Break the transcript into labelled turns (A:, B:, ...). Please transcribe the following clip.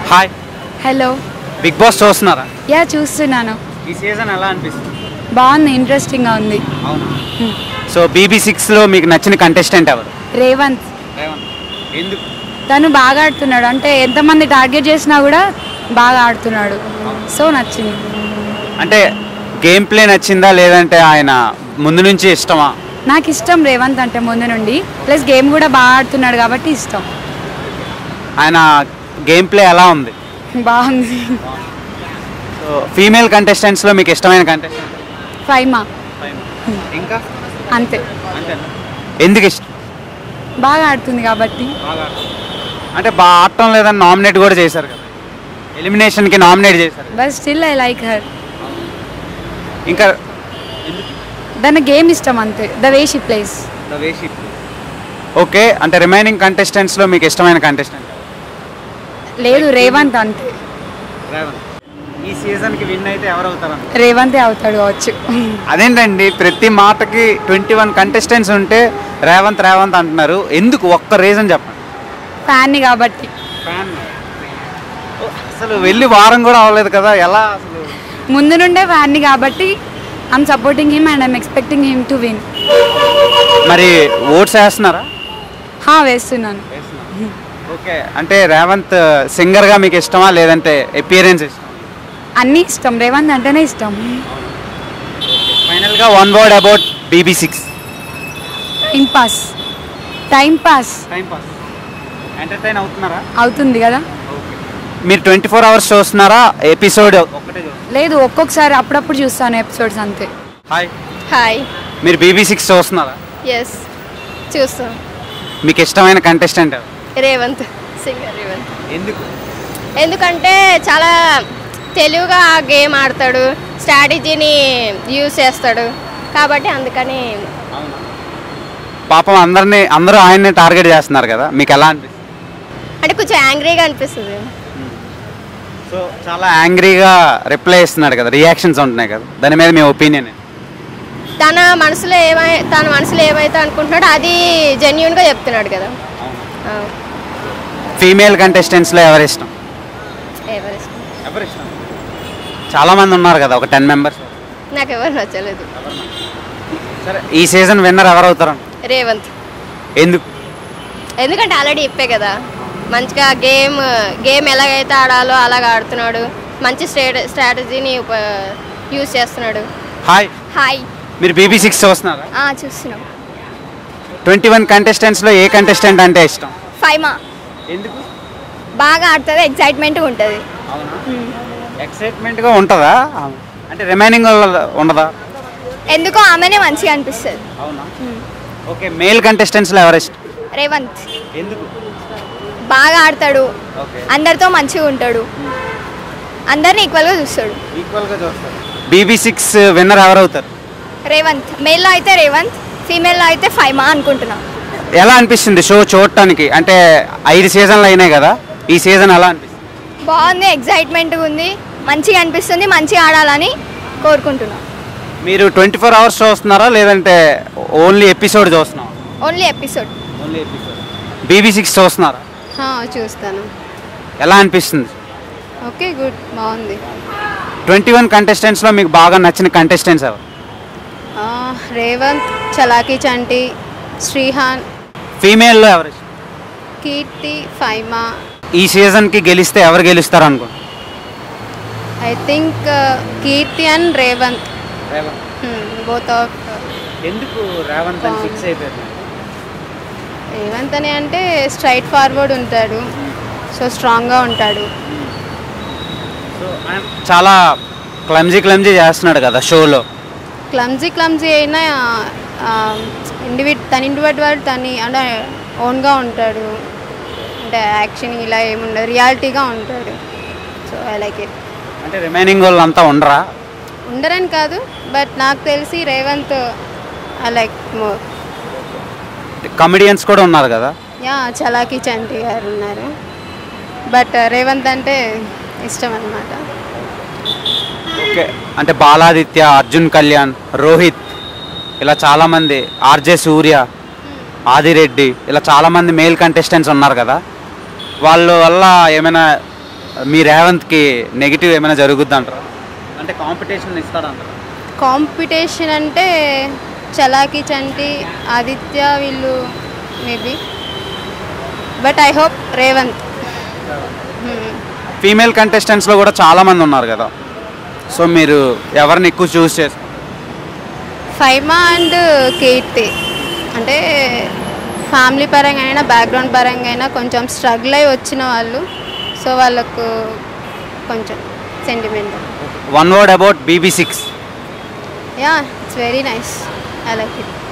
A: Hi
B: hello
A: big boss చూస్తున్నారా
B: yeah చూస్తున్నాను
A: ఈ సీజన్ ఎలా అనిపిస్తుంది
B: బాగుంది ఇంట్రెస్టింగ్గా ఉంది
A: అవును సో బీబీ సిక్స్లో మీకు నచ్చిన కంటెస్టెంట్ ఎవరు
B: రేవంత్
A: ఎందుకు
B: తను బాగా ఆడుతున్నాడు అంటే ఎంతమంది టార్గెట్ చేసినా కూడా బాగా ఆడుతున్నాడు సో నచ్చింది
A: అంటే గేమ్ ప్లే నచ్చిందా లేదంటే ఆయన ముందు నుంచి ఇష్టమా
B: నాకు ఇష్టం రేవంత్ అంటే ముందు నుండి ప్లస్ గేమ్ కూడా బాగా ఆడుతున్నాడు కాబట్టి ఇష్టం
A: ఆయన గేమ్ ప్లే ఎలా ఉంది
B: బాగుంది
A: సో ఫీమేల్ కంటెస్టెంట్స్లో మీకు ఇష్టమైన కంటెస్టెంట్
B: ఫైమా
A: ఇంకా
B: అంతే
A: ఎందుకు ఇష్టం
B: బాగా ఆడుతుంది కాబట్టి
A: అంటే బాగా ఆడటం లేదని నామినేట్ కూడా చేశారు కదా ఎలిమినేషన్కి నామినేట్ చేశారు
B: but still I like her
A: ఇంకా
B: దాని గేమ్ ఇష్టం అంతే the way she plays
A: okay అంటే రిమైనింగ్ కంటెస్టెంట్స్లో మీకు ఇష్టమైన కంటెస్టెంట్
B: లేదు రేవంత్ అంతే
A: ఈ సీజన్కి విన్ అయితే ఎవరు అవుతారు
B: రేవంతే అవుతాడు కావచ్చు
A: అదేంటండి ప్రతి మాటకి ట్వంటీ వన్ కంటెస్టెంట్స్ ఉంటే రేవంత్ రేవంత్ అంటున్నారు ఎందుకు ఒక్క రీజన్ చెప్పండి
B: ఫ్యాన్ని కాబట్టి
A: అసలు వెళ్ళి వారం కూడా అవ్వలేదు కదా ఎలా అసలు
B: ముందు నుండే ఫ్యాన్ని కాబట్టి I'm supporting him and I'm expecting him to win
A: మరి ఓట్స్ వేస్తున్నారా
B: హా వేస్తున్నాను
A: ఓకే అంటే రేవంత్ సింగర్గా మీకు ఇష్టమా లేదంటే ఎపియరెన్స్ ఇష్టం
B: అన్నీ ఇష్టం రేవంత్ అంటేనే ఇష్టం
A: ఫైనల్గా one word about BB six
B: time pass time pass
A: time pass entertain అవుతున్నారా
B: అవుతుంది కదా
A: మీరు ట్వంటీ ఫోర్ అవర్స్ చూస్తున్నారా ఎపిసోడ్ ఒకటే
B: లేదు ఒక్కొక్కసారి అప్పుడప్పుడు చూస్తాను ఎపిసోడ్స్ అంతే
A: హాయ్
C: హాయ్
A: మీరు బీబీ సిక్స్ చూస్తున్నారా
C: ఎస్ చూస్తాం
A: మీకు ఇష్టమైన కంటెస్టెంట్
C: రేవంత్ సింగర్ రేవంత్
A: ఎందుకు
C: ఎందుకంటే చాలా తెలివిగా గేమ్ ఆడతాడు స్ట్రాటజీని యూజ్ చేస్తాడు కాబట్టి అందుకని
A: పాపం అందరినీ అందరూ ఆయన్ని టార్గెట్ చేస్తున్నారు కదా మీకు ఎలా అనిపిస్తుంది
C: అంటే కొంచెం యాంగ్రీగా అనిపిస్తుంది
A: సో చాలా యాంగ్రీగా రిప్లై ఇస్తున్నాడు కదా రియాక్షన్స్ ఉంటున్నాయి కదా దాని మీద మీ ఒపీనియన్
C: తన మనసులో ఏమై తన మనసులో ఏమైతే అనుకుంటున్నాడో అది జెన్యున్గా చెప్తున్నాడు కదా ఆ,
A: ఫీమేల్ కంటెస్టెంట్స్లో ఎవరి ఇష్టం
C: ఎవరి ఇష్టం.
A: ఎవరి ఇష్టం చాలా మంది ఉన్నారు కదా ఒక టెన్ మెంబర్స్
C: నాకు ఎవరు నచ్చలేదు
A: సరే ఈ సీజన్ విన్నర్ ఎవరు అవుతారు
C: రేవంత్
A: ఎందుకు
C: ఎందుకంటే ఆల్రెడీ చెప్పే కదా మంచిగా గేమ్ గేమ్ ఎలాగైతే ఆడాలో అలాగ ఆడుతున్నాడు మంచి స్ట్రేట స్ట్రాటజీని యూజ్ చేస్తున్నాడు
A: హాయ్
C: హాయ్
A: మీరు బీబీ సిక్స్ చూస్తున్నారా
C: చూస్తున్నాం
A: ట్వంటీ వన్ కంటెస్టెంట్స్లో ఏ కంటెస్టెంట్ అంటే ఇష్టం
C: ఫైమా
A: ఎందుకు
C: బాగా ఆడుతుంది ఎగ్జైట్మెంట్గా ఉంటుంది
A: అవునా ఎక్సైట్మెంట్గా ఉంటుందా అంటే రిమైనింగ్ ఉండదా
C: ఎందుకో ఆమెనే మంచిగా అనిపిస్తుంది
A: అవునా ఓకే మేల్ కంటెస్టెంట్స్లో ఎవరు ఇష్టం
C: రేవంత్
A: ఎందుకు
C: బాగా ఆడతాడు
A: ఓకే
C: అందరితో మంచిగా ఉంటాడు అందరిని ఈక్వల్గా చూస్తాడు
A: ఈక్వల్గా చూస్తారు బీబీ సిక్స్ విన్నర్ ఎవరు అవుతారు
C: రేవంత్ మేల్లో అయితే రేవంత్ ఫీమేల్లో అయితే ఫైమా అనుకుంటున్నాం
A: ఎలా అనిపిస్తుంది షో చూడటానికి అంటే ఐదు సీజన్లు అయినాయి కదా ఈ సీజన్ ఎలా అనిపిస్తుంది
C: బాగుంది ఎగ్జైట్మెంట్గా ఉంది మంచిగా అనిపిస్తుంది మంచిగా ఆడాలని కోరుకుంటున్నాం
A: మీరు ట్వంటీ ఫోర్ అవర్స్ చూస్తున్నారా లేదంటే ఓన్లీ ఎపిసోడ్ చూస్తున్నారా
C: only episode
A: only episode BB six చూస్తున్నారా
D: చూస్తాను
A: ఎలా అనిపిస్తుంది
D: ఓకే గుడ్ బాగుంది
A: ట్వంటీ వన్ కంటెస్టెంట్స్లో మీకు బాగా నచ్చిన కంటెస్టెంట్స్ ఎవరు
D: ఆ, రేవంత్ చలాకీ చంటి శ్రీహాన్
A: ఫీమేల్లో ఎవరు ఇష్టం?
D: కీర్తి ఫైమా
A: ఈ సీజన్కి గెలిస్తే ఎవరు గెలుస్తారు అనుకో
D: I think Keerthi and Revanth both of
A: ఎందుకు రేవంత్
D: అని fix
A: అయిపోయారు
D: రేవంత్ అని అంటే స్ట్రైట్ ఫార్వర్డ్ ఉంటాడు సో స్ట్రాంగ్గా ఉంటాడు
A: చాలా క్లమ్జీ క్లమ్జీ చేస్తున్నాడు కదా షోలో
D: క్లమ్జీ క్లమ్జీ అయినా ఇండివిడ్ తన ఇండివిడ్యువల్ తని అంటే ఓన్గా ఉంటాడు అంటే యాక్షన్ ఇలా ఏముండదు రియాలిటీగా ఉంటాడు సో ఐ లైక్ ఇట్
A: అంటే రిమైనింగ్ వాళ్ళు అంతా ఉండరా
D: ఉండరని కాదు బట్ నాకు తెలిసి Revanth I like more
A: comedians కూడా ఉన్నారు కదా
D: యా చలాకీ చంటి గారు ఉన్నారు బట్ రేవంత్ అంటే ఇష్టం అనమాట
A: ఓకే అంటే బాలాదిత్య అర్జున్ కళ్యాణ్ రోహిత్ ఇలా చాలామంది ఆర్జే సూర్య ఆదిరెడ్డి ఇలా చాలామంది మేల్ కంటెస్టెంట్స్ ఉన్నారు కదా వాళ్ళ వల్ల ఏమైనా మీ రేవంత్కి నెగిటివ్ ఏమైనా జరుగుద్ది అంటారా అంటే కాంపిటీషన్ ఇస్తాడంటారా
D: కాంపిటీషన్ అంటే చలాకి చంటి ఆదిత్య వీళ్ళు maybe but I hope Revanth Hmm.
A: Female కంటెస్టెంట్స్లో కూడా చాలామంది ఉన్నారు కదా సో మీరు ఎవరిని ఎక్కువ చూస్ చేస్తారు
D: ఫైమా అండ్ కీర్తి అంటే ఫ్యామిలీ పరంగా అయినా బ్యాక్గ్రౌండ్ పరంగా అయినా కొంచెం స్ట్రగుల్ అయి వచ్చిన వాళ్ళు సో వాళ్ళకు కొంచెం sentiment
A: one word about BB six
D: yeah it's very nice I like it